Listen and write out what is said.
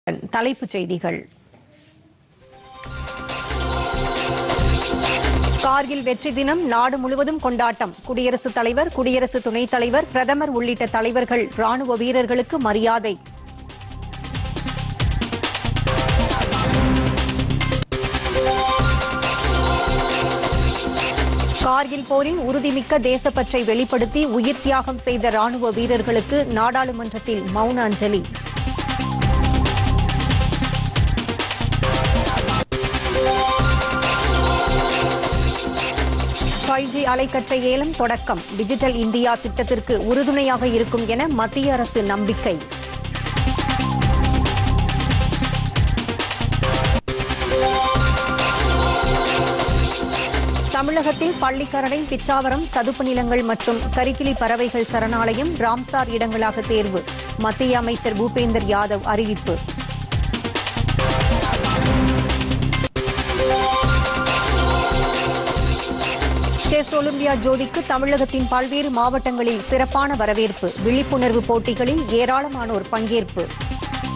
தலைப்புச் செய்திகள் கார்கில் வெற்றி தினம் நாடு முழுவதும் கொண்டாட்டம் குடியரசுத் தலைவர் குடியரசு துணைத் தலைவர் பிரதமர் உள்ளிட்ட தலைவர்கள் ராணுவ வீரர்களுக்கு மரியாதை கார்கில் போரின் உறுதிமிக்க தேசப்பற்றை வெளிப்படுத்தி உயிர் தியாகம் செய்த ராணுவ வீரர்களுக்கு நாடாளுமன்றத்தில் மௌன அஞ்சலி ஃபைவ் ஜி அலைக்கற்றை ஏலம் தொடக்கம் டிஜிட்டல் இந்தியா திட்டத்திற்கு உறுதுணையாக இருக்கும் என மத்திய அரசு நம்பிக்கை தமிழகத்தில் பள்ளிக்கரணை பிச்சாவரம் சதுப்பு நிலங்கள் மற்றும் கரிக்கிலி பறவைகள் சரணாலயம் ராம்சார் இடங்களாக தேர்வு மத்திய அமைச்சர் பூபேந்தர் யாதவ் அறிவிப்பு செஸ் ஒலிம்பியா ஜோதிக்கு தமிழகத்தின் பல்வேறு மாவட்டங்களில் சிறப்பான வரவேற்பு விழிப்புணர்வு போட்டிகளில் ஏராளமானோர் பங்கேற்பு